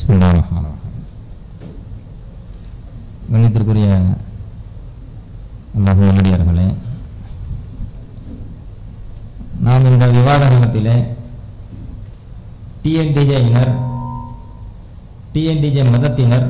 பிஸ்மில்லாஹ் ரஹ்மான் ரஹீம். கணித்திற்குரிய அல்லாஹ் நல்லடியார்களே நாம் இந்த விவாத காலத்திலே டிஎன்டிஜேயினர் டிஎன்டிஜே மதத்தினர்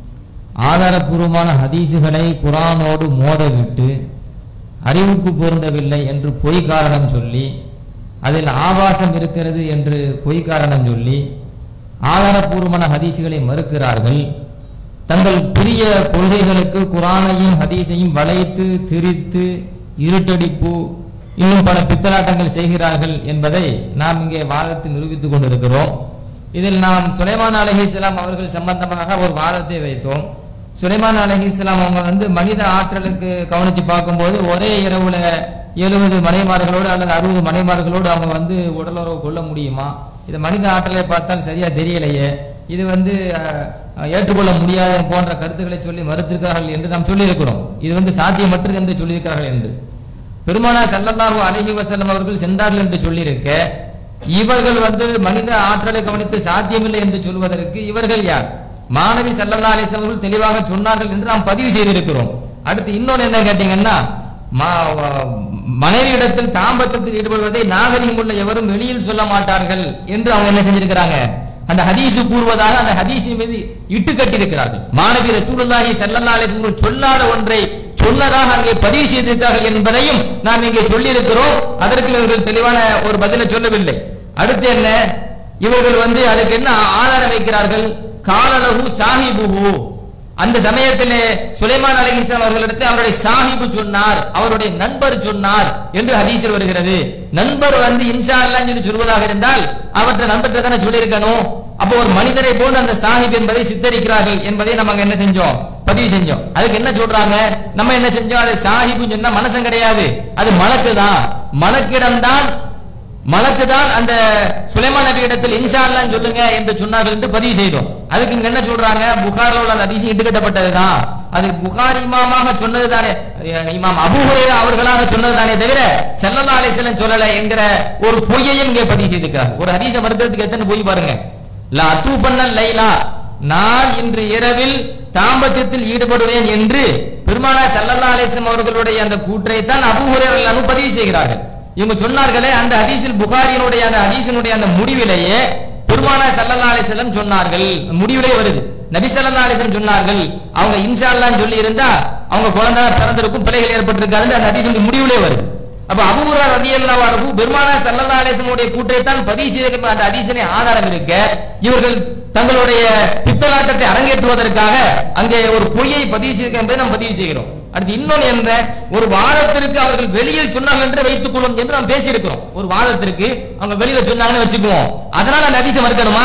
ஆதாரபூர்வமான ஹதீஸுகளை குரானோடு மோதவிட்டு அறிவுக்கு பொருந்தவில்லை என்று பொய் காரணம் சொல்லி அதில் ஆபாசம் இருக்கிறது என்று பொய் காரணம் சொல்லி ஆதாரபூர்வமான ஹதீஸுகளை மறுக்கிறார்கள் தங்கள் புதிய கொள்கைகளுக்கு குரானையும் ஹதீஸையும் வளைத்து திரித்து இருட்டடிப்பு இன்னும் பல பித்தலாட்டங்கள் செய்கிறார்கள் என்பதை நாம் இங்கே வாதத்தில் நிரூபித்துக் கொண்டிருக்கிறோம் இதில் நாம் சுலைமான் அலஹிஸ்லாம் அவர்கள் சம்பந்தமாக ஒரு வாதத்தை வைத்தோம் சுலைமான் அலஹிஸ்லாம் அவங்க வந்து மனித ஆற்றலுக்கு கவனிச்சு பார்க்கும்போது ஒரே இரவுல எழுபது மனைமார்களோடு அல்லது அறுபது மனைமார்களோடு அவங்க வந்து உடலுறவு கொள்ள முடியுமா இது மனித ஆற்றலை பார்த்தால் சரியா தெரியலையே இது வந்து அஹ், அஹ், ஏற்றுக்கொள்ள முடியாத போன்ற கருத்துக்களை சொல்லி மறுத்திருக்கிறார்கள் என்று நாம் சொல்லியிருக்கிறோம் இது வந்து சாத்தியமற்றது என்று சொல்லியிருக்கிறார்கள் என்று பெருமானா ஸல்லல்லாஹு அலைஹி வஸல்லம் அவர்கள் சென்றார்கள் என்று சொல்லியிருக்க இவர்கள் வந்து மனித ஆற்றலை கவனித்து சாத்தியமில்லை என்று சொல்வதற்கு இவர்கள் யார் மாணவி ஸல்லல்லாஹு அலைஹி வஸல்லம் அவர்கள் தெளிவாக சொன்னார்கள் என்று நாம் பதிவு செய்திருக்கிறோம் அடுத்து இன்னொன்னு என்ன கேட்டீங்கன்னா மா- வ- மனைவியிடத்தில் தாம்பத்தியத்தில் ஈடுபடுவதை நாகரிகம் உள்ள எவரும் வெளியில் சொல்ல மாட்டார்கள் என்று அவங்க என்ன செஞ்சிருக்கிறாங்க அந்த ஹதீஸு கூறுவதாக அந்த ஹதீஸின் மீது இட்டு கட்டியிருக்கிறார்கள் மாணவி ரசூலுல்லாஹி ஸல்லல்லாஹு அலைஹி வஸல்லம் சொல்லாத ஒன்றை சொன்னதாக அங்கே பதிவு செய்திருக்கிறார்கள் என்பதையும் நாம் இங்கே சொல்லியிருக்கிறோம் அதற்கு இவர்கள் தெளிவான ஒரு பதிலை சொல்லவில்லை அடுத்து என்ன இவர்கள் வந்து அதுக்கு என்ன ஆதாரம் வைக்கிறார்கள் காலலகு சாஹிபுஹு அந்த சமயத்திலே சுலைமான் அலைஹிஸ்ஸலாம் அவர்களிடத்தில் அவருடைய சாஹிபு சொன்னார் அவருடைய நண்பர் சொன்னார் என்று ஹதீஸில் வருகிறது நண்பர் வந்து இன்ஷா அல்லாஹ் என்று சொல்வதாக இருந்தால் அவற்றை நண்பர்கிட்ட தானே சொல்லியிருக்கணும் அப்போ ஒரு மனிதரை போன்று அந்த சாஹிப் என்பதை சித்தரிக்கிறார்கள் என்பதை நம்ம அங்க என்ன செஞ்சோம் பதிவு செஞ்சோம் அதுக்கு என்ன சொல்றாங்க நம்ம என்ன செஞ்சோம் அது சாஹிபு சொன்னா மனசம் கிடையாது அது மலக்கு தான் மலக்கிடம் தான் மலக்கு தான் அந்த சுலைமான் நபி இடத்தில் இன்ஷா அல்லாஹ் சொல்லுங்க என்று சொன்னார்கள் என்று பதிவு செய்தோம் அதுக்கு இங்க என்ன சொல்றாங்க புகாரில் உள்ள அந்த அதிசயம் இட்டுக்கட்டப்பட்டதுதான் அது புகார் இமாமாக சொன்னது தானே இமாம் அபூ ஹுரைரா அவர்களாக சொன்னது தானே தவிர ஸல்லல்லாஹு அலைஹி வஸல்லம் சொல்லல என்கிற ஒரு பொய்யையும் இங்கே பதிவு செய்திருக்கிறார் ஒரு ஹதீஸ மறுக்கிறதுக்கு எத்தனை பொய் பாருங்க லா தூஃபன்னல் லைலா நான் இன்று இரவில் தாம்பத்தியத்தில் ஈடுபடுவேன் என்று பெருமானா ஸல்லல்லாஹு அலைஹி வஸல்லம் அவர்களுடைய அந்த கூற்றை தான் அபூ ஹுரைரா பதிவு செய்கிறார்கள் இவங்க சொன்னார்களே அந்த ஹதீஸில் புகாரியினுடைய அந்த ஹதீஸினுடைய அந்த முடிவிலேயே பெருமானா ஸல்லல்லாஹு அலைஹி வஸல்லம் சொன்னார்கள் முடிவிலே வருது நபி ஸல்லல்லாஹு அலைஹி வஸல்லம் சொன்னார்கள் அவங்க இன்ஷா அல்லாஹ் சொல்லி இருந்தா அவங்க குழந்தை பிறந்திருக்கும் பிள்ளைகள் ஏற்பட்டிருக்காது அந்த ஹதீஸின் முடிவிலே வருது அப்ப அபூரா ரலியல்லாஹு அன்ஹு பெருமானா ஸல்லல்லாஹு அலைஹி வஸல்லம் உடைய கூற்றை தான் பதிவு செய்திருக்கிற அந்த ஹதீஸினை ஆதாரம் இருக்க இவர்கள் தங்களுடைய பித்தலாட்டத்தை அரங்கேற்றுவதற்காக அங்கே ஒரு பொய்யை பதிவு செய்திருக்க என்பதை நாம் பதிவு செய்கிறோம் அடுத்து இன்னொன்று என்ற ஒரு வாதத்திற்கு அவர்கள் வெளியில் சொன்னார்கள் என்று வைத்துக் கொள்ளும் என்று நாம் பேசியிருக்கிறோம் ஒரு வாதத்திற்கு அவங்க வெளியில சொன்னாங்கன்னு வச்சுக்குவோம் அதனால அந்த ஹதீஸை மறுக்கணுமா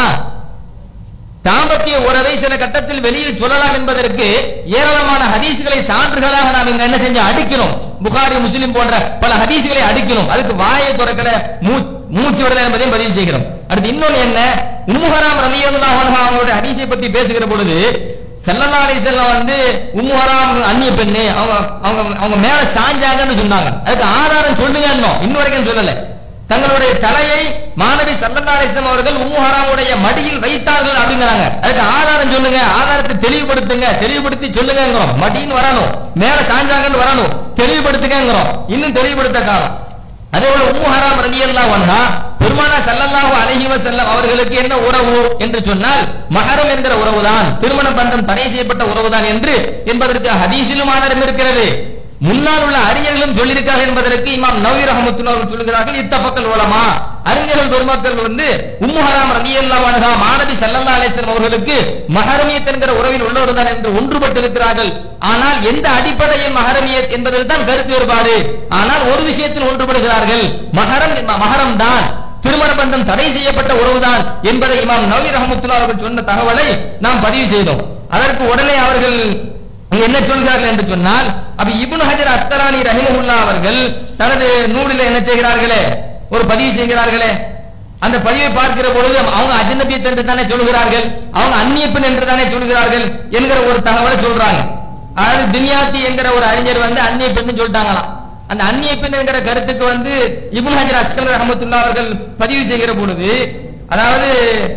தாம்பத்திய உறவை சில கட்டத்தில் வெளியில் சொல்லலாம் என்பதற்கு ஏராளமான ஹதீஸ்களை சான்றுகளாக நாம் இங்க என்ன செஞ்சோம் அடிக்கிறோம் புகாரி முஸ்லிம் போன்ற பல ஹதீஸ்களை அடிக்கிறோம் அதுக்கு வாயை துறக்கல மூ- மூச்சு விடல என்பதையும் பதிவு செய்கிறோம் அடுத்து இன்னொன்னு என்ன உம்முஹராம் ரலியல்லாஹு அன்ஹா அவங்களுடைய ஹதீஸை பற்றி பேசுகிற பொழுது ஸல்லல்லாஹு அலைஹி வஸல்லம் வந்து உம்முஹராம் அந்நிய பெண்ணு அவங்க அவங்க அவங்க மேல சாஞ்சாங்கன்னு சொன்னாங்க அதுக்கு ஆதாரம் சொல்லுங்க இன்னும் வரைக்கும் சொல்லல தங்களுடைய தலையை மாணவி சல்லல்லாஹிஸ்லாம் அவர்கள் உம்மு ஹராமுடைய மடியில் வைத்தார்கள் அப்படிங்கிறாங்க அதுக்கு ஆதாரம் சொல்லுங்க ஆதாரத்தை தெளிவுபடுத்துங்க தெளிவுபடுத்தி சொல்லுங்கிறோம் மடின்னு வரணும் மேல சாஞ்சாங்கன்னு வரணும் தெளிவுபடுத்துங்கிறோம் இன்னும் தெளிவுபடுத்த காணும் அதே போல உம்மு ஹராம் ரலியல்லாஹு அன்ஹா பெருமானா ஸல்லல்லாஹு அலைஹி வஸல்லம் அவர்களுக்கு என்ன உறவு என்று சொன்னால் மஹரம் என்கிற உறவுதான் திருமண பந்தம் தடை செய்யப்பட்ட உறவுதான் என்று என்பதற்கு ஹதீஸிலும் ஆதாரம் இருக்கிறது முன்னால் உள்ள அறிஞர்களும் சொல்லியிருக்கார்கள் என்பதற்கு இமாம் நவி ரஹமத்துல்லா அவர்கள் சொல்கிறார்கள் இத்தபக்கல் உலமா அறிஞர்கள் பெருமக்கள் வந்து உம்மு ஹராம் ரலியல்லாஹு அன்ஹா மாணவி ஸல்லல்லாஹு அலைஹி வஸல்லம் அவர்களுக்கு மஹரமியத் என்கிற உறவில் உள்ளவர்தான் என்று ஒன்றுபட்டு இருக்கிறார்கள் ஆனால் எந்த அடிப்படையில் மஹரமியத் என்பதில் தான் கருத்து வேறுபாடு ஆனால் ஒரு விஷயத்தில் ஒன்றுபடுகிறார்கள் மஹரம் மஹரம் தான் திருமண பந்தம் தடை செய்யப்பட்ட உறவுதான் என்பதை இமாம் நவி ரஹமத்துல்லா அவர்கள் சொன்ன தகவலை நாம் பதிவு செய்தோம் அதற்கு உடனே அவர்கள் இங்க என்ன சொல்கிறார்கள் என்று சொன்னால் அப்ப இப்னு ஹஜர் அஸ்கலானி ரஹிமஹுல்லா அவர்கள் தனது நூலில் என்ன செய்கிறார்களே ஒரு பதிவு செய்கிறார்களே அந்த பதிவை பார்க்கிற பொழுது அவங்க அஜநபியத் என்று தானே சொல்கிறார்கள் அவங்க அந்நிய பெண் என்று தானே சொல்கிறார்கள் என்கிற ஒரு தகவலை சொல்றாங்க அதாவது தின்யாத்தி என்கிற ஒரு அறிஞர் வந்து அந்நிய பெண்ணு சொல்லிட்டாங்களாம் அந்த அந்நிய பெண் என்கிற கருத்துக்கு வந்து இப்னு ஹஜர் அஸ்கல் ரஹமத்துல்லா அவர்கள் பதிவு செய்கிற பொழுது அதாவது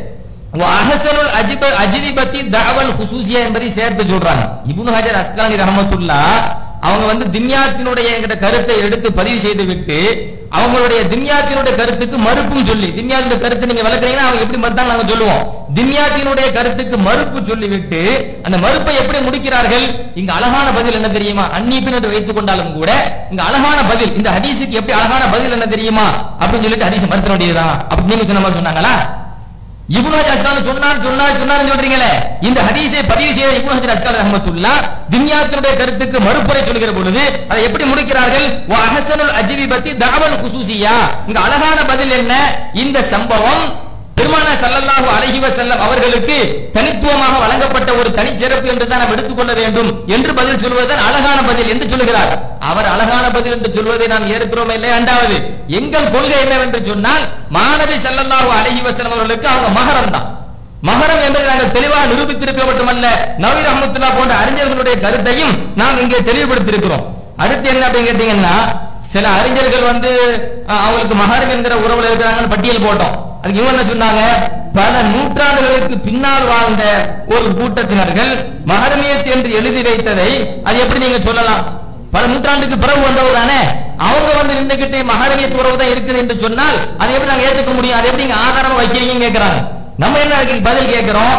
அஹசனுல் அஜிப அஜிதிபத்தி தஅவல் ஹுசூசியா என்பதை சேர்த்து சொல்றாங்க இப்னு ஹஜர் அஸ்கலானி ரஹமத்துல்லா அவங்க வந்து தின்யாத்தினுடைய என்கிட்ட கருத்தை எடுத்து பதிவு செய்து விட்டு அவங்களுடைய தின்யாத்தினுடைய கருத்துக்கு மறுப்பும் சொல்லி தின்யாத்தினுடைய கருத்து நீங்க விளக்குறீங்கன்னா அவங்க எப்படி மறுத்தாங்க நாங்க சொல்லுவோம் தின்யாத்தினுடைய கருத்துக்கு மறுப்பு சொல்லிவிட்டு அந்த மறுப்பை எப்படி முடிக்கிறார்கள் இங்க அழகான பதில் என்ன தெரியுமா அந்நீப்பின் என்று வைத்துக் கொண்டாலும் கூட இங்க அழகான பதில் இந்த ஹதீஸுக்கு எப்படி அழகான பதில் என்ன தெரியுமா அப்படின்னு சொல்லிட்டு ஹதீஸ் மறுத்த வேண்டியதுதான் அப்படி நீங்க சொன்ன மாதிரி சொன்னாங்களா இப்னு ஹஜர் அஸ்கலானி சொன்னார் சொன்னார் சொன்னார் சொல்றீங்களே இந்த ஹதீஸை பதிவு செய்த இப்னு ஹஜர் அஸ்கலானி ரஹ்மத்துல்லா தின்யாத்தினுடைய கருத்துக்கு மறுப்புரை சொல்கிற பொழுது அதை எப்படி முடிக்கிறார்கள் வ அஹ்சனுல் அஜ்விபத்தி தஅவல் குசூசியா இங்க அழகான பதில் என்ன இந்த சம்பவம் பெருமானா ஸல்லல்லாஹு அலைஹி வஸல்லம் அவர்களுக்கு தனித்துவமாக வழங்கப்பட்ட ஒரு தனிச்சிறப்பு என்று தான் நாம் எடுத்துக்கொள்ள வேண்டும் என்று பதில் சொல்வதுதான் அழகான பதில் என்று சொல்லுகிறார் அவர் அழகான பதில் என்று சொல்வதை நாம் ஏற்கிறோம் இல்லை இரண்டாவது எங்கள் கொள்கை என்னவென்று சொன்னால் மாணவி ஸல்லல்லாஹு அலைஹி வஸல்லம் அவர்களுக்கு அவங்க மகரம் தான் மகரம் என்பதை நாங்கள் தெளிவாக நிரூபித்திருக்க மட்டுமல்ல நவீர் ரஹமத்துல்லா போன்ற அறிஞர்களுடைய கருத்தையும் நாம் இங்கே தெளிவுபடுத்தியிருக்கிறோம் அடுத்து என்ன அப்படின்னு கேட்டீங்கன்னா சில அறிஞர்கள் வந்து அஹ், அவங்களுக்கு மகரம் என்கிற உறவுல இருக்கிறாங்கன்னு பட்டியல் போட்டோம் அதுக்கு இவங்க என்ன சொன்னாங்க பல நூற்றாண்டுகளுக்கு பின்னால் வாழ்ந்த ஒரு கூட்டத்தினர்கள் மகரமியத் என்று எழுதி வைத்ததை அது எப்படி நீங்க சொல்லலாம் பல நூற்றாண்டுக்கு பிறகு வந்தவர் தானே அவங்க வந்து நின்றுகிட்டு மகரமியத் உறவு தான் இருக்குது என்று சொன்னால் அதை எப்படி நாங்க ஏத்துக்க முடியும் அதை எப்படி நீங்க ஆதாரமா வைக்கிறீங்கன்னு கேக்குறாங்க நம்ம என்ன அதுக்கு பதில் கேட்கிறோம்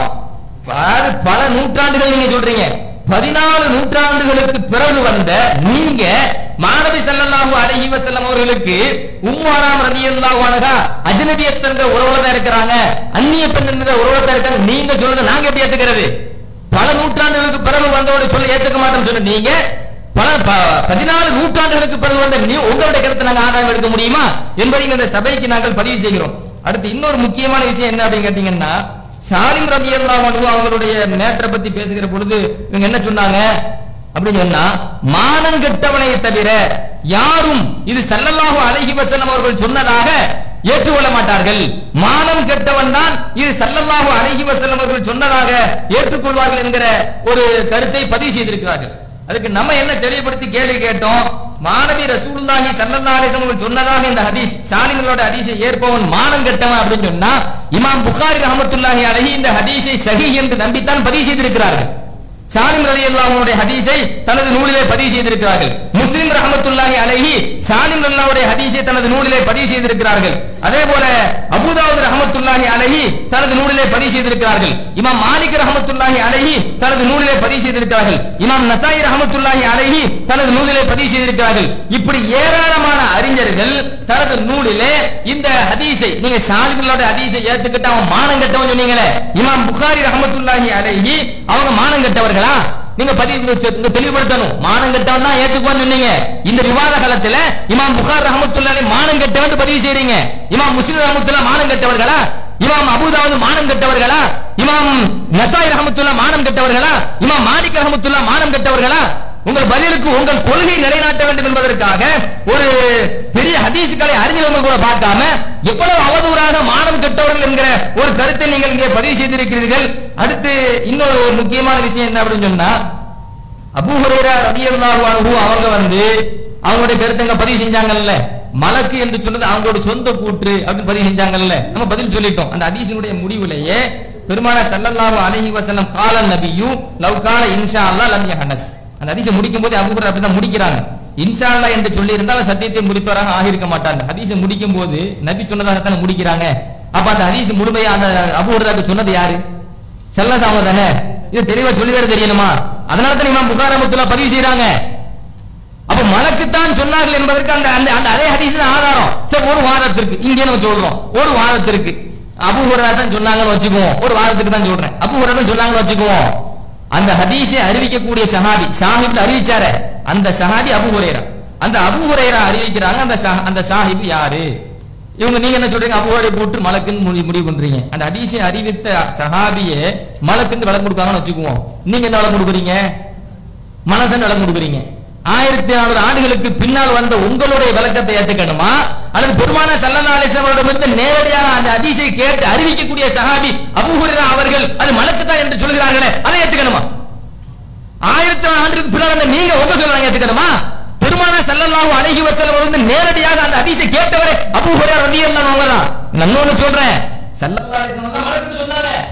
பல- பல நூற்றாண்டுகள் நீங்க சொல்றீங்க பதினாலு நூற்றாண்டுகளுக்கு பிறகு வந்த நீங்க மாணவி ஸல்லல்லாஹு அலைஹி வஸல்லம் அவர்களுக்கு உம்மு ஹராம் ரலியல்லாஹு அன்ஹா அஜ்னபியத் என்ற உறவுல தான் இருக்கிறாங்க அந்நிய பெண் என்ற உறவுல தான் இருக்காங்க நீங்க சொல்றது நாங்க எப்படி ஏத்துக்கிறது பல நூற்றாண்டுகளுக்கு பிறகு வந்தவரை சொல்ல ஏத்துக்க மாட்டோம் சொன்ன நீங்க பல ப- பதினாலு நூற்றாண்டுகளுக்கு பிறகு வந்த நீ உங்களுடைய கருத்தை நாங்க ஆதாரம் எடுக்க முடியுமா என்பதை இந்த சபைக்கு நாங்கள் பதிவு செய்கிறோம் அடுத்து இன்னொரு முக்கியமான விஷயம் என்ன அப்படின்னு கேட்டீங்கன்னா சாலிம் ரலியல்லாஹு அன்ஹு அவங்களுடைய மேட்டரை பத்தி பேசுகிற பொழுது இவங்க என்ன சொன்னாங்க அப்படின்னு சொன்னா மானம் கெட்டவனை தவிர யாரும் இது ஸல்லல்லாஹு அலைஹி வஸல்லம் அவர்கள் சொன்னதாக ஏற்றுக்கொள்ள மாட்டார்கள் மானம் கெட்டவன் தான் இது ஸல்லல்லாஹு அலைஹி வஸல்லம் அவர்கள் சொன்னதாக ஏற்றுக்கொள்வார்கள் என்கிற ஒரு கருத்தை பதிவு செய்திருக்கிறார்கள் அதுக்கு நம்ம என்ன தெளிவுபடுத்தி கேள்வி கேட்டோம் மாணவி ரசூலுல்லாஹி ஸல்லல்லாஹு அலைஹி வஸல்லம் அவர்கள் சொன்னதாக இந்த ஹதீஸ் சாலிம்களோட ஹதீஸை ஏற்பவன் மானம் கெட்டவன் அப்படின்னு சொன்னா இமாம் புகாரி ரஹமத்துல்லாஹி அலைஹி இந்த ஹதீஸை சஹீஹ் என்று நம்பித்தான் பதிவு செய்திருக்கிறார்கள் சாலிம் ரலியல்லாஹு அன்ஹுடைய ஹதீஸை தனது நூலிலே பதிவு செய்திருக்கிறார்கள் முஸ்லிம் ரஹமத்துல்லாஹி அலைஹி சாலிம் ரலியல்லாஹுடைய ஹதீஸை தனது நூலிலே பதிவு செய்திருக்கிறார்கள் அதே போல அபூதாவுத் ரஹமத்துல்லாஹி அலைஹி தனது நூலிலே பதிவு செய்திருக்கிறார்கள் இமாம் மாலிக் ரஹமத்துல்லாஹி அலைஹி தனது நூலிலே பதிவு செய்திருக்கிறார்கள் இமாம் நசாயி ரஹமத்துல்லாஹி அலைஹி தனது நூலிலே பதிவு செய்திருக்கிறார்கள் இப்படி ஏராளமான அறிஞர்கள் தனது நூலிலே இந்த ஹதீஸை நீங்க சாலிம்களோட ஹதீஸை ஏத்துக்கிட்டு அவன் மானம் கெட்டவன் சொன்னீங்களே இமாம் புகாரி ரஹமத்துல்லாஹி அலைஹி அவங்க மானம் கெட்டவர்களா நீங்க பதிவு இங்க தெளிவுபடுத்தணும் மானம் கெட்டவன் தான் ஏத்துக்குவான்னு சொன்னீங்க இந்த விவாத காலத்துல இமாம் புகார் ரஹமத்துல்லாஹி மானம் கெட்டவன் பதிவு செய்றீங்க இமாம் முஸ்லிம் ரஹமத்துல்லாஹ் மானம் கெட்டவர்களா இமாம் அபூதாவுது மானம் கெட்டவர்களா இமாம் நசாய் ரஹமத்துல்லா மானம் கெட்டவர்களா இமாம் மாலிக் ரஹமத்துல்லா மானம் கெட்டவர்களா உங்கள் பதிலுக்கு உங்கள் கொள்கை நிலைநாட்ட வேண்டும் என்பதற்காக ஒரு பெரிய ஹதீஸ்களை அறிஞர்கள் கூட பார்க்காம எவ்வளவு அவதூறாக மானம் கெட்டவர்கள் என்கிற ஒரு கருத்தை நீங்கள் இங்கே பதிவு செய்திருக்கிறீர்கள் அடுத்து இன்னொரு ஒரு முக்கியமான விஷயம் என்ன அப்படின்னு சொன்னா அபூ ஹுரைரா ரலியல்லாஹு அன்ஹு அவங்க வந்து அவங்களுடைய கருத்துங்க பதிவு செஞ்சாங்கல்ல மலக்கு என்று சொன்னது அவங்களோட சொந்த கூற்று அப்படின்னு பதிவு செஞ்சாங்கல்ல நம்ம பதில் சொல்லிட்டோம் அந்த ஹதீஸினுடைய முடிவிலேயே பெருமானார் ஸல்லல்லாஹு அலைஹி வஸல்லம் கால நபியு லவ் கால இன்ஷா அல்லாஹ் லம் யஹனஸ் அந்த ஹதீஸை முடிக்கும் போது அபூ ஹுரைரா அப்படிதான் முடிக்கிறாங்க இன்ஷா அல்லாஹ் என்று சொல்லி இருந்தால் சத்தியத்தை முடித்தவராக ஆகியிருக்க மாட்டாங்க ஹதீஸை முடிக்கும் போது நபி சொன்னதாக தானே முடிக்கிறாங்க அப்ப அந்த ஹதீஸ் முழுமையா அந்த அபூ ஹுரைராக்கு சொன்னது யாரு செல்லசாம தானே இது தெளிவா சொல்லி வேற தெரியணுமா அதனால தான் இமாம் புகார் ரஹ்மத்துல்லாஹ் பதிவு செய்றாங்க அப்ப மலக்குத்தான் சொன்னார்கள் என்பதற்கு அந்த அந்த அந்த அதே ஹதீஸ் தான் ஆதாரம் சரி ஒரு வாதத்திற்கு இங்கே நம்ம சொல்றோம் ஒரு வாதத்திற்கு அபு ஹுரைரா தான் சொன்னாங்கன்னு வச்சுக்குவோம் ஒரு வாதத்துக்கு தான் சொல்றேன் அபு ஹுரைரா தான் சொன்னாங்கன்னு வச்சுக்குவோம் அந்த ஹதீஸை அறிவிக்கக்கூடிய சஹாபி சாஹிப் அறிவிச்சாரே அந்த சஹாபி அபு ஹுரைரா அந்த அபு ஹுரைரா அறிவிக்கிறாங்க அந்த சஹ- அந்த சாஹிப் யாரு இவங்க நீங்க என்ன சொல்றீங்க அபு ஹுரைரா போட்டு மலக்குன்னு முடிவு முடிவு பண்றீங்க அந்த ஹதீஸை அறிவித்த சஹாபியே மலக்குன்னு விளக்கம் கொடுக்காங்கன்னு வச்சுக்குவோம் நீங்க என்ன விளக்கம் கொடுக்குறீங்க மனசன் விளக்கம் கொடுக்குறீங்க ஆயிரத்தி நானூறு ஆண்டுகளுக்கு பின்னால் வந்த உங்களுடைய விளக்கத்தை ஏத்துக்கணுமா அல்லது பெருமான சல்லல்லா அலிஸ்லாமிடமிருந்து நேரடியாக அந்த அதிசை கேட்டு அறிவிக்கக்கூடிய சஹாபி அபூ ஹுரைரா அவர்கள் அது மலக்குத்தான் என்று சொல்கிறார்களே அதை ஏத்துக்கணுமா ஆயிரத்தி நானூறு ஆண்டுக்கு பின்னால் வந்த நீங்க உங்க சொல்றாங்க ஏத்துக்கணுமா பெருமான சல்லல்லாஹு அலைஹி வஸல்லம் வந்து நேரடியாக அந்த அதிசை கேட்டவரே அபூ ஹுரைரா ரலியல்லாஹு அன்ஹு தான் நான் இன்னொன்னு சொல்றேன் சல்லல்லாஹு அலைஹி வஸல்லம் தான் மலக்குன்னு சொன்னாரே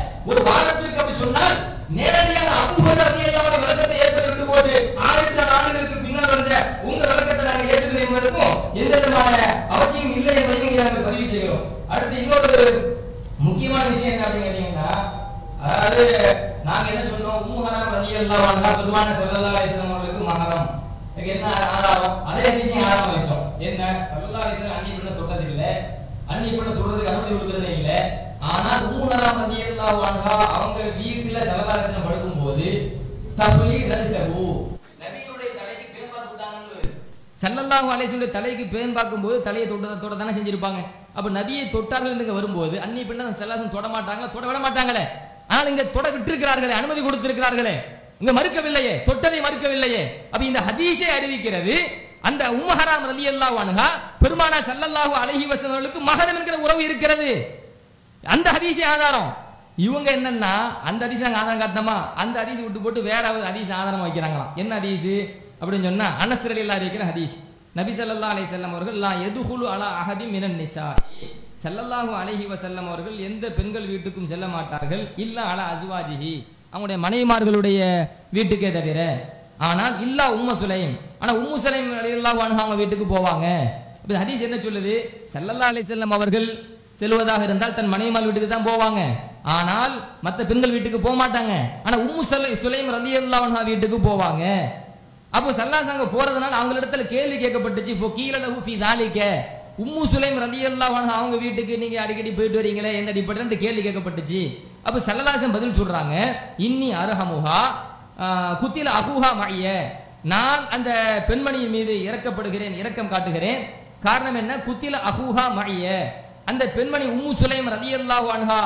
இதுக்கு என்ன ஆதாரம் அதே விஷயம் ஆதாரம் வச்சோம் என்ன சல்லல்லாஹு அலைஹி வஸல்லம் அன்னி பெண்ணை தொட்டது இல்ல அன்னி பெண்ணை தொடுறதுக்கு அனுமதி கொடுக்கறதே இல்ல ஆனா உம்மு ஹராம் ரலியல்லாஹு அன்ஹா அவங்க வீட்டுல சல்லல்லாஹு அலைஹி வஸல்லம் படுக்கும்போது தஃலி ரஸஹு நபியுடைய தலைக்கு பேன் பார்த்து விட்டாங்கன்னு வருது. ஸல்லல்லாஹு அலைஹி வஸல்லம் தலைக்கு பேன் பார்க்கும்போது தலையை தொட்ட தொட தானே செஞ்சிருப்பாங்க அப்ப நபியை தொட்டார்கள் இங்க வரும்போது அன்னி பெண்ணை செல்லாசம் தொட மாட்டாங்களா தொட விட மாட்டாங்களே ஆனால் இங்க தொட விட்டிருக்கிறார்களே அனுமதி கொடுத்திருக்கிறார்களே இங்க மறுக்கவில்லையே தொட்டதை மறுக்கவில்லையே அப்ப இந்த ஹதீஸை அறிவிக்கிறது அந்த உம்மஹராம் ரலியல்லாஹு அன்ஹா பெருமானா ஸல்லல்லாஹு அலைஹி வஸல்லுக்கு மகரம் என்கிற உறவு இருக்கிறது அந்த ஹதீஸே ஆதாரம் இவங்க என்னன்னா அந்த ஹதீஸ் நாங்க ஆதாரம் காட்டினோமா அந்த ஹதீஸ் விட்டு போட்டு வேற ஒரு ஹதீஸ் ஆதாரம் வைக்கிறாங்களாம் என்ன ஹதீஸ் அப்படின்னு சொன்னா அனஸ் ரலியல்லாஹு இருக்கிற ஹதீஸ் நபி ஸல்லல்லாஹு அலைஹி வஸல்லம் அவர்கள் லா யதுஹுலு அலா அஹதி மினன் நிசா ஸல்லல்லாஹு அலைஹி வஸல்லம் அவர்கள் எந்த பெண்கள் வீட்டுக்கும் செல்ல மாட்டார்கள் இல்லா அலா அஸ்வாஜிஹி அவங்களுடைய மனைவிமார்களுடைய வீட்டுக்கே தவிர ஆனால் இல்லா உம்ம சுலைம் ஆனா உம்மு சுலைம் ரலியல்லாஹு அன்ஹா அவங்க வீட்டுக்கு போவாங்க அப்ப இந்த ஹதீஸ் என்ன சொல்லுது ஸல்லல்லாஹு அலைஹி வஸல்லம் அவர்கள் செல்வதாக இருந்தால் தன் மனைவிமார் வீட்டுக்கு தான் போவாங்க ஆனால் மத்த பெண்கள் வீட்டுக்கு போக மாட்டாங்க ஆனா உம்மு சுலை சுலைம் ரலியல்லாஹு அன்ஹா வீட்டுக்கு போவாங்க அப்போ சல்லாசாங்க போறதுனால அவங்களிடத்துல கேள்வி கேட்கப்பட்டுச்சு ஃபோ கீழலஹு ஃபி தாலிக உம்மு சுலைம் ரலியல்லாஹு அன்ஹா அவங்க வீட்டுக்கு நீங்க அடிக்கடி போயிட்டு வரீங்களே என்ன அடிப்படைன்னு கேள்வி கேட்கப்பட்டுச்சு அப்ப சல்லல்லாசன் பதில் சொல்றாங்க இன்னி அரஹமுஹா ஆஹ், குத்தில அஹூஹா மாய நான் அந்த பெண்மணியின் மீது இறக்கப்படுகிறேன் இரக்கம் காட்டுகிறேன் காரணம் என்ன குத்தில அஹூஹா மாய அந்த பெண்மணி உம்மு சுலைம் ரலியல்லாஹு அன்ஹா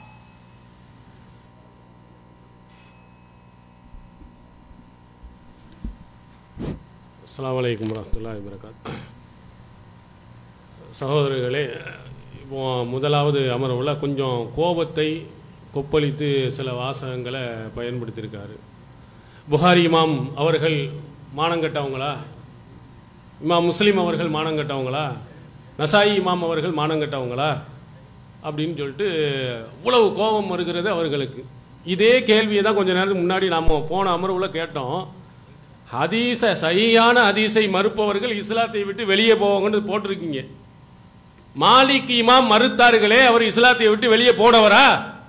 அஸ்ஸலாமு அலைக்கும் வரமத்துல்லாஹி வரகாத் சகோதரர்களே இப்போ முதலாவது அமர்வில் கொஞ்சம் கோபத்தை கொப்பளித்து சில வாசகங்களை பயன்படுத்தியிருக்காரு புகாரி இமாம் அவர்கள் மானங்கட்டவங்களா இமாம் முஸ்லீம் அவர்கள் மானங்கட்டவங்களா நசாயி இமாம் அவர்கள் மானங்கட்டவங்களா அப்படின்னு சொல்லிட்டு இவ்வளவு கோபம் வருகிறது அவர்களுக்கு இதே கேள்வியை தான் கொஞ்ச நேரத்துக்கு முன்னாடி நாம் போன அமர்வில் கேட்டோம் ஹதீஸ சரியான ஹதீஸை மறுப்பவர்கள் இஸ்லாத்தை விட்டு வெளியே போவாங்கன்னு போட்டிருக்கீங்க மாலிக் இமாம் மறுத்தார்களே அவர் இஸ்லாத்தை விட்டு வெளியே போனவரா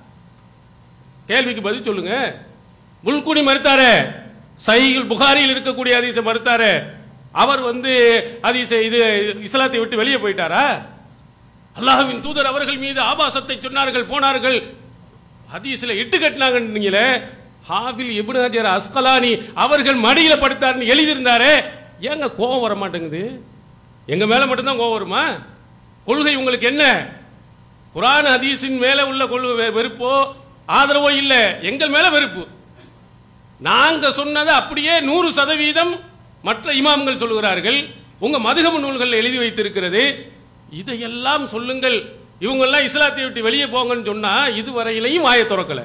கேள்விக்கு பதில் சொல்லுங்க முல்குனி மறுத்தாரே சஹீல் புகாரியில் இருக்கக்கூடிய ஹதீஸை மறுத்தாரே அவர் வந்து ஹதீஸை இது இஸ்லாத்தை விட்டு வெளியே போயிட்டாரா அல்லாஹ்வின் தூதர் அவர்கள் மீது ஆபாசத்தை சொன்னார்கள் போனார்கள் ஹதீஸ்ல இட்டு கட்டினாங்கன்னீங்களே ஹாஃபில் இப்னு ஹஜர் அஸ்கலானி அவர்கள் மடியில படுத்தார்னு எழுதியிருந்தாரே ஏங்க கோபம் வர மாட்டேங்குது எங்க மேல மட்டும்தான் கோபம் வருமா கொள்கை உங்களுக்கு என்ன குரான் ஹதீஸின் மேல உள்ள கொள்கை வெ- வெறுப்போ ஆதரவோ இல்ல எங்கள் மேல வெறுப்பு நாங்க சொன்னதை அப்படியே நூறு சதவீதம் மற்ற இமாம்கள் சொல்லுகிறார்கள் உங்க மதுகம நூல்கள் எழுதி வைத்திருக்கிறது இதையெல்லாம் சொல்லுங்கள் இவங்கெல்லாம் இஸ்லாத்தை விட்டு வெளியே போங்கன்னு சொன்னா இதுவரையிலையும் வாயை திறக்கல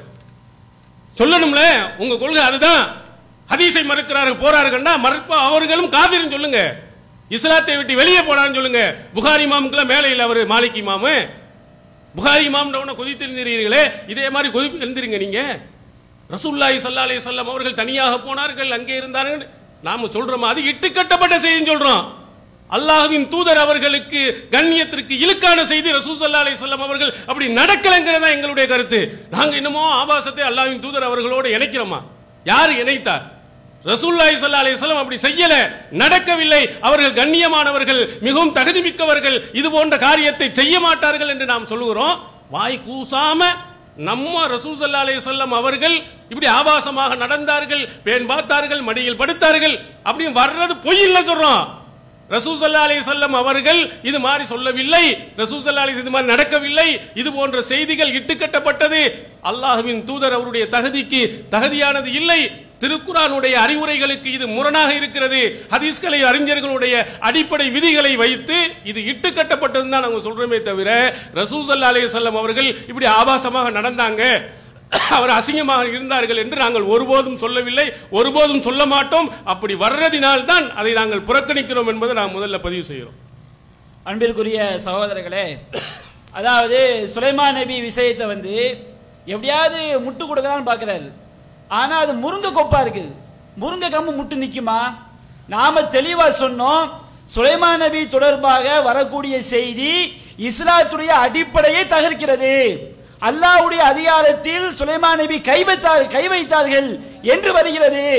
சொல்லணும்ல உங்க கொள்கை அதுதான் ஹதீஸை மறுக்கிறார்கள் போறாருன்னா மறுப்ப அவர்களும் காவிரின்னு சொல்லுங்க இஸ்லாத்தை விட்டு வெளியே போனான்னு சொல்லுங்க புகாரி இமாமுக்குலாம் மேலே இல்லை அவரு மாலிக் இமாமு புகாரி இமாம் கொதித்திருந்தீர்களே இதே மாதிரி கொதிப்பு இருந்தீங்க நீங்க ரசூல்லாஹி ஸல்லல்லாஹு அலைஹி வஸல்லம் அவர்கள் தனியாக போனார்கள் அங்கே இருந்தார்கள் நாம சொல்றோம் அது இட்டுக்கட்டப்பட்ட செய்தின்னு சொல்றோம் அல்லாஹ்வின் தூதர் அவர்களுக்கு கண்ணியத்திற்கு இழுக்கான செய்தி ரசூல் ஸல்லல்லாஹு அலைஹி வஸல்லம் அவர்கள் அப்படி நடக்கலங்கிறதா எங்களுடைய கருத்து நாங்க இன்னமோ ஆபாசத்தை அல்லாஹ்வின் தூதர் அவர்களோடு இணைக்கிறோமா யார் இணைத்தார் ரசூல்லாஹி ஸல்லல்லாஹு அலைஹி வஸல்லம் அப்படி செய்யல நடக்கவில்லை அவர்கள் கண்ணியமானவர்கள் மிகவும் தகுதி மிக்கவர்கள் இது போன்ற காரியத்தை செய்ய மாட்டார்கள் என்று நாம் சொல்லுகிறோம் வாய் கூசாம நம்ம ரசூல் ஸல்லல்லாஹு அலைஹி வஸல்லம் அவர்கள் இப்படி ஆபாசமாக நடந்தார்கள் பேன் பார்த்தார்கள் மடியில் படுத்தார்கள் அப்படின்னு வர்றது பொய் இல்ல சொல்றோம் ரசூல் ஸல்லல்லாஹு அலைஹி வஸல்லம் அவர்கள் இது மாதிரி சொல்லவில்லை ரசூல் ஸல்லல்லாஹு அலைஹி இது மாதிரி நடக்கவில்லை இது போன்ற செய்திகள் இட்டுக்கட்டப்பட்டது அல்லாஹ்வின் தூதர் அவருடைய தகுதிக்கு தகுதியானது இல்லை திருக்குரானுடைய அறிவுரைகளுக்கு இது முரணாக இருக்கிறது ஹதீஸ்களை அறிஞர்களுடைய அடிப்படை விதிகளை வைத்து இது இட்டுக்கட்டப்பட்டதுன்னு தான் நாங்க சொல்றோமே தவிர ரசூல் ஸல்லல்லாஹு அலைஹி வஸல்லம் அவர்கள் இப்படி ஆபாசமாக நடந்தாங்க அவர் அசிங்கமாக இருந்தார்கள் என்று நாங்கள் ஒருபோதும் சொல்லவில்லை ஒருபோதும் சொல்ல மாட்டோம் அப்படி வர்றதினால் தான் அதை நாங்கள் புறக்கணிக்கிறோம் என்பதை நான் முதல்ல பதிவு செய்கிறோம் அன்பிற்குரிய சகோதரர்களே அதாவது சுலைமான் நபி விஷயத்தை வந்து எப்படியாவது முட்டு கொடுக்கலான்னு பார்க்கறாரு ஆனா அது முருங்கை கொப்பா இருக்குது முருங்கை கம்பு முட்டு நிக்குமா நாம தெளிவா சொன்னோம் சுலைமான் நபி தொடர்பாக வரக்கூடிய செய்தி இஸ்லாத்துடைய அடிப்படையை தகர்க்கிறது அல்லாஹ்வுடைய அதிகாரத்தில் சுலைமான் நபி கை வைத்தார் கை வைத்தார்கள் என்று வருகிறது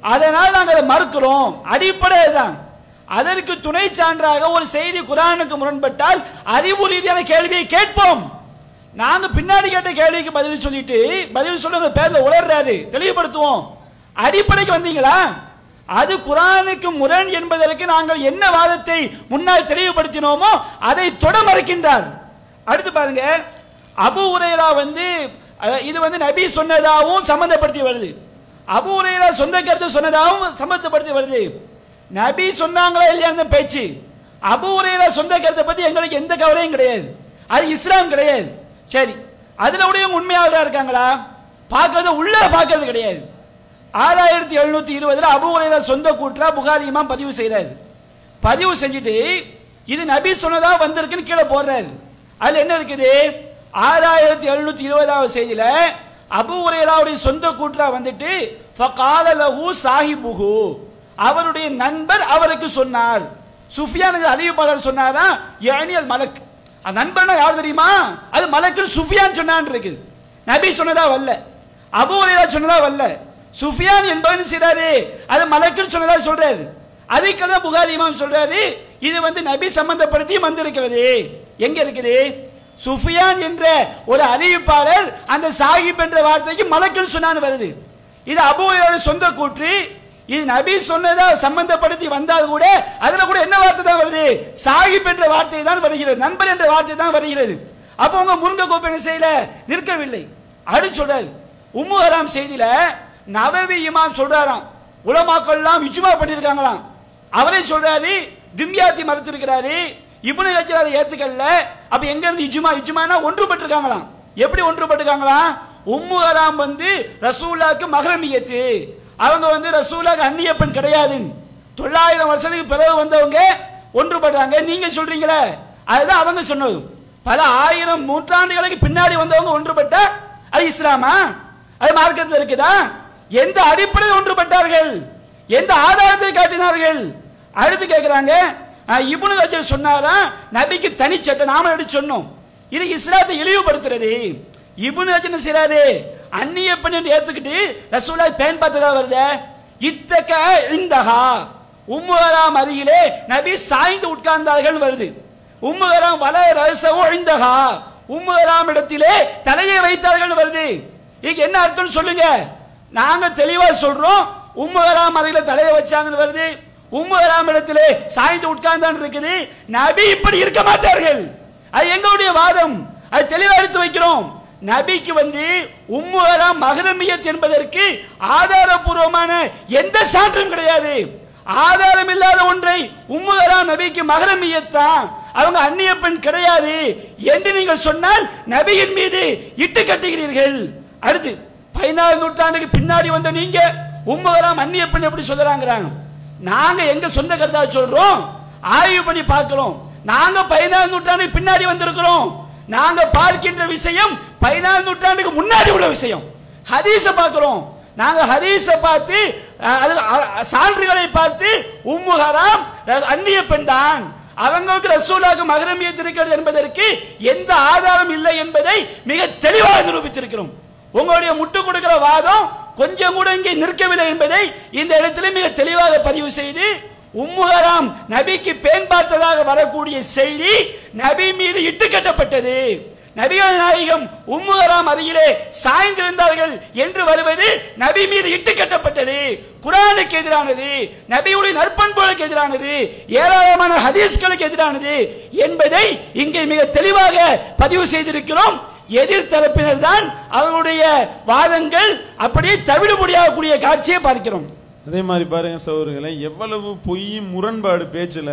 அதனால் நாங்கள் அதை மறுக்கிறோம் அடிப்படை தான் அதற்கு துணை சான்றாக ஒரு செய்தி குரானுக்கு முரண்பட்டால் அறிவு ரீதியான கேள்வியை கேட்போம் நாங்க பின்னாடி கேட்ட கேள்விக்கு பதில் சொல்லிட்டு பதில் சொல்லுங்க பேர்ல உளர்றாரு தெளிவுபடுத்துவோம் அடிப்படைக்கு வந்தீங்களா அது குரானுக்கு முரண் என்பதற்கு நாங்கள் என்ன வாதத்தை முன்னால் தெளிவுபடுத்தினோமோ அதை தொட மறுக்கின்றார் அடுத்து பாருங்க அபு உரையரா வந்து அஹ், இது வந்து நபி சொன்னதாகவும் சம்பந்தப்படுத்தி வருது அபு உரையரா சொந்த கருத்து சொன்னதாகவும் சம்பந்தப்படுத்தி வருது நபி சொன்னாங்களா இல்லையா அந்த பேச்சு அபு உரையரா சொந்த கருத்தை பத்தி எங்களுக்கு எந்த கவலையும் கிடையாது அது இஸ்லாம் கிடையாது சரி அதுல உடைய உண்மையாளரா இருக்காங்களா பார்க்கறது உள்ள பார்க்கறது கிடையாது ஆறாயிரத்தி எழுநூத்தி இருபதுல அபு உரையரா சொந்த கூற்றா புகாரி இமாம் பதிவு செய்றாரு பதிவு செஞ்சுட்டு இது நபி சொன்னதா வந்திருக்குன்னு கீழே போடுறாரு அதுல என்ன இருக்குது ஆறாயிரத்தி எழுநூத்தி இருபதாவது செய்தியில அபு உரையராவுடைய சொந்த கூற்றா வந்துட்டு ஃபகால லஹு சாஹிபுஹு அவருடைய நண்பர் அவருக்கு சொன்னார் சுஃபியான் அறிவிப்பாளர் சொன்னாரா யானி அது மலக் அந்த நண்பர்னா யார் தெரியுமா அது மலக்கு சுஃபியான் சொன்னான் இருக்குது நபி சொன்னதா வரல அபு உரையரா சொன்னதா வரல சுஃபியான் என்பவன் செய்றாரு அது மலக்குன்னு சொன்னதா சொல்றாரு அதுக்கு புகாரி இமாம் சொல்றாரு இது வந்து நபி சம்பந்தப்படுத்தி வந்திருக்கிறது எங்க இருக்குது சுஃபியான் என்ற ஒரு அறிவிப்பாளர் அந்த சாஹிப் என்ற வார்த்தைக்கு மலக்குன்னு சொன்னான்னு வருது இது அபுவோட சொந்த கூற்று இது நபி சொன்னதா சம்பந்தப்படுத்தி வந்தால் கூட அதுல கூட என்ன வார்த்தை தான் வருது சாஹிப் என்ற வார்த்தை தான் வருகிறது நண்பர் என்ற வார்த்தை தான் வருகிறது அப்போ உங்க முருங்க கோப்பை என்ன செய்யல நிற்கவில்லை அடுத்து சொல்றாரு உம்மு ஹராம் செய்தியில நவவி இமாம் சொல்றாராம் உலமாக்கள்லாம் இஜ்மா பண்ணிருக்காங்களாம் அவரே சொல்றாரு திம்யாத்தி மறுத்திருக்கிறாரு இப்னு ஹஜர் அதை ஏத்துக்கல அப்ப எங்க இருந்து இஜ்மா இஜ்மானா ஒன்றுபட்டிருக்காங்களாம் எப்படி ஒன்றுபட்டிருக்காங்களாம் உம்மு ஹராம் வந்து ரசூலாக்கு மகரமியத்து அவங்க வந்து ரசூலாக்கு அந்நிய பெண் கிடையாதுன்னு தொள்ளாயிரம் வருஷத்துக்கு பிறகு வந்தவங்க ஒன்றுபடுறாங்க நீங்க சொல்றீங்களே அதுதான் அவங்க சொன்னது பல ஆயிரம் நூற்றாண்டுகளுக்கு பின்னாடி வந்தவங்க ஒன்றுபட்ட அது இஸ்லாமா அது மார்க்கத்தில் இருக்குதா எந்த அடிப்படையில் ஒன்றுபட்டார்கள் எந்த ஆதாரத்தை காட்டினார்கள் அடுத்து கேட்கிறாங்க அஹ், இப்னு ஹஜர் சொன்னாரா நபிக்கு தனி சட்டம் நாம எப்படி சொன்னோம் இது இஸ்லாத்தை இழிவுபடுத்துறது இப்னு ஹஜர் என்ன செய்றாரு அந்நிய பெண் என்று ஏத்துக்கிட்டு ரசூலா பேன் பார்த்ததா வருது இத்தக இந்தஹா உம்முகராம் அருகிலே நபி சாய்ந்து உட்கார்ந்தார்கள் வருது உம்முகராம் வல ரசவோ இந்தஹா உம்முகராம் இடத்திலே தலையை வைத்தார்கள் வருது இதுக்கு என்ன அர்த்தம் சொல்லுங்க நாங்க தெளிவா சொல்றோம் உம்முகராம் அருகில தலையை வச்சாங்கன்னு வருது உம்முகராம் இடத்திலே சாய்ந்து உட்கார்ந்தான் இருக்குது நபி இப்படி இருக்க மாட்டார்கள் அது எங்களுடைய வாதம் அது தெளிவா எடுத்து வைக்கிறோம் நபிக்கு வந்து உம்முகராம் மகரமியத் என்பதற்கு ஆதாரபூர்வமான எந்த சான்றும் கிடையாது ஆதாரம் இல்லாத ஒன்றை உம்முகராம் நபிக்கு மகரமியத்தான் அவங்க அந்நிய பெண் கிடையாது என்று நீங்கள் சொன்னால் நபியின் மீது இட்டு கட்டுகிறீர்கள் அடுத்து பதினாறு நூற்றாண்டுக்கு பின்னாடி வந்த நீங்க உம்முகராம் அந்நிய பெண் எப்படி சொல்றாங்கிறாங்க நாங்க எங்க சொந்த கருத்தா சொல்றோம் ஆய்வு பண்ணி பார்க்கிறோம் நாங்க பதினாறு நூற்றாண்டுக்கு பின்னாடி வந்திருக்கிறோம் நாங்க பார்க்கின்ற விஷயம் பதினாறு நூற்றாண்டுக்கு முன்னாடி உள்ள விஷயம் ஹதீஸ பார்க்கிறோம் நாங்க ஹதீஸ பார்த்து அஹ், அது அ- அ- சான்றுகளை பார்த்து உம்மு ஹராம் அஹ், அந்நிய பெண் தான் அவங்களுக்கு ரசூலாக மகரமியத் இருக்கிறது என்பதற்கு எந்த ஆதாரம் இல்லை என்பதை மிக தெளிவாக நிரூபித்திருக்கிறோம் உங்களுடைய முட்டு கொடுக்கிற வாதம் கொஞ்சம் கூட இங்கே நிற்கவில்லை என்பதை இந்த இடத்துல மிக தெளிவாக பதிவு செய்து உம்முகராம் நபிக்கு பேன் பார்த்ததாக வரக்கூடிய செய்தி நபி மீது இட்டு கட்டப்பட்டது நபிகள் நாயகம் உம்முகராம் அருகிலே சாய்ந்திருந்தார்கள் என்று வருவது நபி மீது இட்டு கட்டப்பட்டது குரானுக்கு எதிரானது நபியுடைய நற்பண்புகளுக்கு எதிரானது ஏராளமான ஹதீஸ்களுக்கு எதிரானது என்பதை இங்கே மிக தெளிவாக பதிவு செய்திருக்கிறோம் எதிர் தரப்பினர் தான் அவர்களுடைய வாதங்கள் அப்படியே தவிடுபடியாகக்கூடிய காட்சியை பார்க்கிறோம் அதே மாதிரி பாருங்க சௌர்களே எவ்வளவு பொய் முரண்பாடு பேச்சுல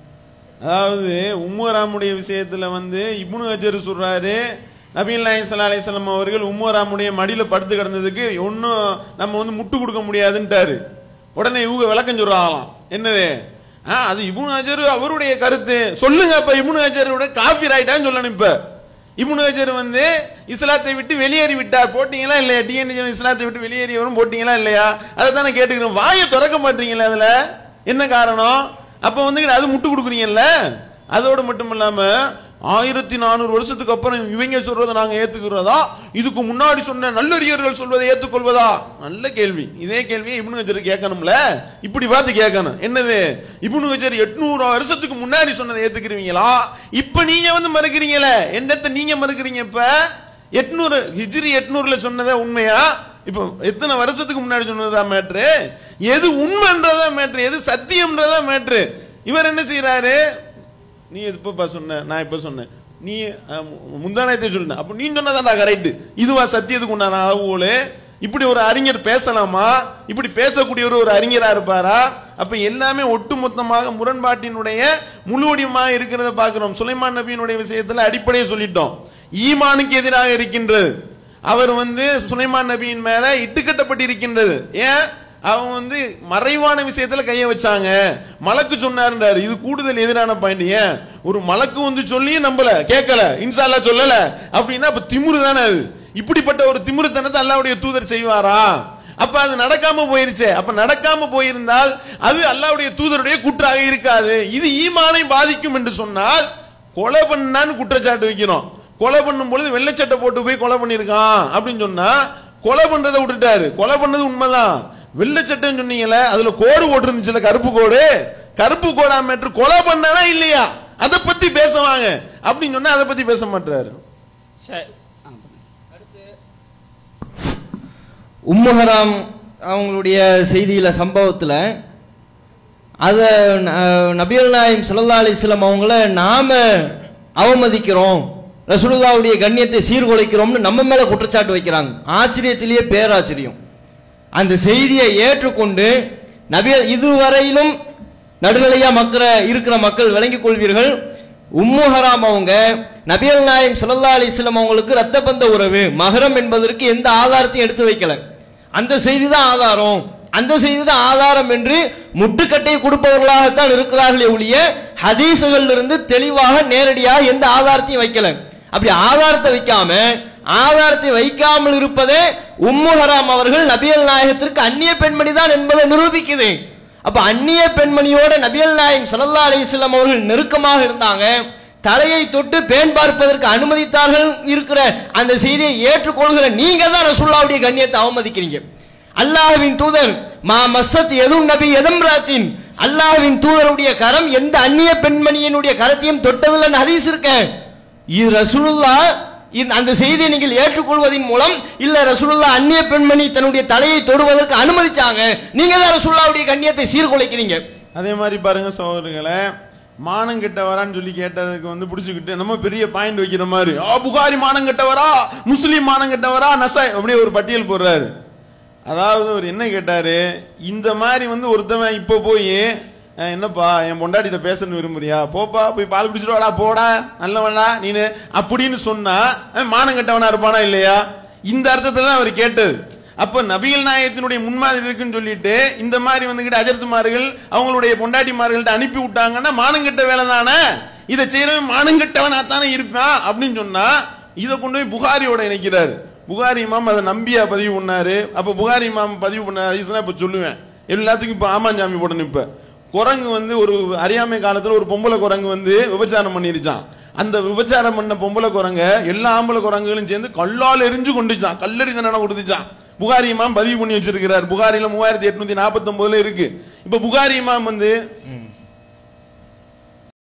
அதாவது உம்மராமுடைய விஷயத்துல வந்து இப்னு ஹஜர் சொல்றாரு நபீல் நாயகம் ஸல்லல்லாஹு அலைஹி வஸல்லம் அவர்கள் உம்மராமுடைய மடியில படுத்து கிடந்ததுக்கு ஒன்றும் நம்ம வந்து முட்டு கொடுக்க முடியாதுன்ட்டாரு உடனே இவங்க விளக்கம் சொல்றாங்களாம் என்னது ஆ, அது இப்னு ஹஜர் அவருடைய கருத்து சொல்லுங்க அப்ப இப்னு ஹஜரோட காஃபி ஆயிட்டான்னு சொல்லணும் இப்ப இப்னு ஹஜர் வந்து இஸ்லாத்தை விட்டு வெளியேறி விட்டார் போட்டீங்களா இல்லையா டிஎன்ஏ இஸ்லாத்தை விட்டு வெளியேறியவரும் போட்டீங்களா இல்லையா அதை தானே கேட்டுக்கிறோம் வாயை திறக்க மாட்டீங்களா அதுல என்ன காரணம் அப்ப வந்து அது முட்டு கொடுக்குறீங்கல்ல அதோடு மட்டும் இல்லாம ஆயிரத்தி நானூறு வருஷத்துக்கு அப்புறம் இவங்க சொல்றதை நாங்க ஏத்துக்கிறதா இதுக்கு முன்னாடி சொன்ன நல்லறிஞர்கள் சொல்வதை ஏத்துக்கொள்வதா நல்ல கேள்வி இதே கேள்வியை இப்னு ஹஜர் கேட்கணும்ல இப்படி பார்த்து கேட்கணும் என்னது இப்னு ஹஜர் எட்நூறு வருஷத்துக்கு முன்னாடி சொன்னதை ஏத்துக்கிறீங்களா இப்ப நீங்க வந்து மறுக்கிறீங்களே என்னத்தை நீங்க மறுக்கிறீங்க இப்ப எட்நூறு ஹிஜ்ரி எட்நூறுல சொன்னதே உண்மையா இப்போ எத்தனை வருஷத்துக்கு முன்னாடி சொன்னதா மேட்ரு எது உண்மைன்றதா மேட்ரு எது சத்தியம்ன்றதா மேட்ரு இவர் என்ன செய்யறாரு நீ இப்ப சொன்ன நான் இப்ப சொன்னேன் நீ அஹ், மு- முந்தானத்தை சொல்லின அப்ப நீ சொன்னதாடா கரெக்ட் இதுவா சத்தியத்துக்கு உண்டான அளவுகோலு இப்படி ஒரு அறிஞர் பேசலாமா இப்படி பேசக்கூடியவர் ஒரு அறிஞரா இருப்பாரா அப்ப எல்லாமே ஒட்டுமொத்தமாக முரண்பாட்டினுடைய முழுவடியமாக இருக்கிறத பார்க்கிறோம் சுலைமான் நபியினுடைய விஷயத்துல அடிப்படையை சொல்லிட்டோம் ஈமானுக்கு எதிராக இருக்கின்றது அவர் வந்து சுலைமான் நபியின் மேல இட்டுக்கட்டப்பட்டிருக்கின்றது ஏன் அவங்க வந்து மறைவான விஷயத்துல கைய வச்சாங்க மலக்கு சொன்னாருன்றாரு இது கூடுதல் எதிரான பாயிண்ட் ஏன் ஒரு மலக்கு வந்து சொல்லியும் நம்பல கேட்கல இன்சால்லா சொல்லல அப்படின்னா அப்ப திமிரு தானே அது இப்படிப்பட்ட ஒரு திமிருத்தனத்தை அல்லாவுடைய தூதர் செய்வாரா அப்ப அது நடக்காம போயிருச்சே அப்ப நடக்காம போயிருந்தால் அது அல்லாவுடைய தூதருடைய குற்றாக இருக்காது இது ஈமானை பாதிக்கும் என்று சொன்னால் கொலை பண்ணான்னு குற்றச்சாட்டு வைக்கிறோம் கொலை பண்ணும் பொழுது வெள்ளைச்சட்டை போட்டு போய் கொலை பண்ணிருக்கான் அப்படின்னு சொன்னா கொலை பண்றதை விட்டுட்டாரு கொலை பண்ணது உண்மைதான் வெள்ளைச்சட்டம் சொன்னீங்கல்ல அதுல கோடு போட்டிருந்துச்சுல கருப்பு கோடு கருப்பு கோடா மேட்ரு கொலை பண்ணானா இல்லையா அதை பத்தி பேசுவாங்க அப்படின்னு சொன்னா அதை பத்தி பேச மாட்டாரு சரி ஆ, உம்மஹராம் அவங்களுடைய செய்தியில சம்பவத்துல அத ந- நபிகள் நாயம் ஸல்லல்லாஹு அலைஹி வஸல்லம் அவங்கள நாம அவமதிக்கிறோம் ரசூலுல்லாவுடைய கண்ணியத்தை சீர்குலைக்கிறோம்னு நம்ம மேல குற்றச்சாட்டு வைக்கிறாங்க ஆச்சரியத்திலேயே பேராச்சரியம் அந்த செய்தியை ஏற்றுக்கொண்டு நபிகள் இதுவரையிலும் நடுநிலையா மக்கற இருக்கிற மக்கள் விளங்கிக் கொள்வீர்கள் உம்மு ஹராம் அவங்க நபிகள் நாயம் ஸல்லல்லாஹு அலைஹி வஸல்லம் அவங்களுக்கு ரத்த பந்த உறவு மகரம் என்பதற்கு எந்த ஆதாரத்தையும் எடுத்து வைக்கல அந்த செய்தி தான் ஆதாரம் அந்த செய்தி தான் ஆதாரம் என்று முட்டுக்கட்டை கொடுப்பவர்களாகத்தான் இருக்கிறார்களே ஒழிய ஹதீசுகள்ல இருந்து தெளிவாக நேரடியாக எந்த ஆதாரத்தையும் வைக்கல அப்படி ஆதாரத்தை வைக்காம ஆதாரத்தை வைக்காமல் இருப்பதே உம்மு ஹராம் அவர்கள் நபியல் நாயகத்திற்கு அந்நிய பெண்மணி தான் என்பதை நிரூபிக்குது அப்ப அந்நிய பெண்மணியோட நபியல் நாயகம் ஸல்லல்லாஹு அலைஹி வஸல்லம் அவர்கள் நெருக்கமாக இருந்தாங்க தலையை தொட்டு பேன் பார்ப்பதற்கு அனுமதித்தார்கள் இருக்கிற அந்த செய்தியை ஏற்றுக்கொள்கிற நீங்க தான் ரசூலுல்லாவுடைய கண்ணியத்தை அவமதிக்கிறீங்க அல்லாஹ்வின் தூதர் மா மஸ்ஸத் எதும் நபி எதம்ராத்தின் அல்லாஹ்வின் தூதருடைய கரம் எந்த அந்நிய பெண்மணியினுடைய கரத்தையும் தொட்டதில்லைன்னு ஹதீஸ் இருக்க இது ரசூலுல்லா இந்த அந்த செய்தியை நீங்கள் ஏற்றுக்கொள்வதன் மூலம் இல்ல ரசூலுல்லா அந்நிய பெண்மணி தன்னுடைய தலையை தொடுவதற்கு அனுமதிச்சாங்க நீங்க தான் ரசூலுல்லாவுடைய கண்ணியத்தை சீர்குலைக்கிறீங்க அதே மாதிரி பாருங்க சகோதரர்களே மானம் கெட்டவரான்னு சொல்லி கேட்டதுக்கு வந்து பிடிச்சுக்கிட்டு நம்ம பெரிய பாயிண்ட் வைக்கிற மாதிரி ஆ புகாரி மானம் கெட்டவரா முஸ்லீம் மானம் கெட்டவரா நசாய் அப்படியே ஒரு பட்டியல் போடுறாரு அதாவது அவர் என்ன கேட்டாரு இந்த மாதிரி வந்து ஒருத்தவன் இப்ப போய் அஹ், என்னப்பா என் பொண்டாட்டிட்ட பேசணும்னு விரும்புறியா போப்பா போய் பால் குடிச்சிட்டு வாடா போடா நல்லவனா நீனு அப்படின்னு சொன்னா அவன் மானம் கெட்டவனா இருப்பானா இல்லையா இந்த அர்த்தத்தை தான் அவர் கேட்டது அப்ப நபிகள் நாயகத்தினுடைய முன்மாதிரி இருக்குன்னு சொல்லிட்டு இந்த மாதிரி வந்துகிட்டு அஜர்த்துமார்கள் அவங்களுடைய பொண்டாட்டிமார்கள்ட்ட அனுப்பி விட்டாங்கன்னா மானங்கெட்ட வேலை தானே இதை செய்யறவன் மானங்கெட்டவனா தானே இருப்பான் அப்படின்னு சொன்னா இதை கொண்டு போய் புகாரியோட இணைக்கிறாரு புகாரி இமாம் அதை நம்பியா பதிவு பண்ணாரு அப்ப புகாரி இமாம் பதிவு பண்ண ஹதீஸ்னா இப்ப சொல்லுவேன் எல்லாத்துக்கும் இப்ப ஆமாஞ்சாமி போடணும் இப்ப குரங்கு வந்து ஒரு அறியாமை காலத்துல ஒரு பொம்பளை குரங்கு வந்து விபச்சாரம் பண்ணிருச்சான் அந்த விபச்சாரம் பண்ண பொம்பளை குரங்க எல்லா ஆம்பளை குரங்குகளும் சேர்ந்து கல்லால் எரிஞ்சு கொண்டுச்சான் கல்லறி தண்டனை கொடுத்துச்சான் புகாரி இமாம் பதிவு பண்ணி வச்சிருக்கிறார் புகாரில மூவாயிரத்தி எட்நூத்தி நாற்பத்தி ஒன்பதுல இருக்கு இப்ப புகாரி இமாம் வந்து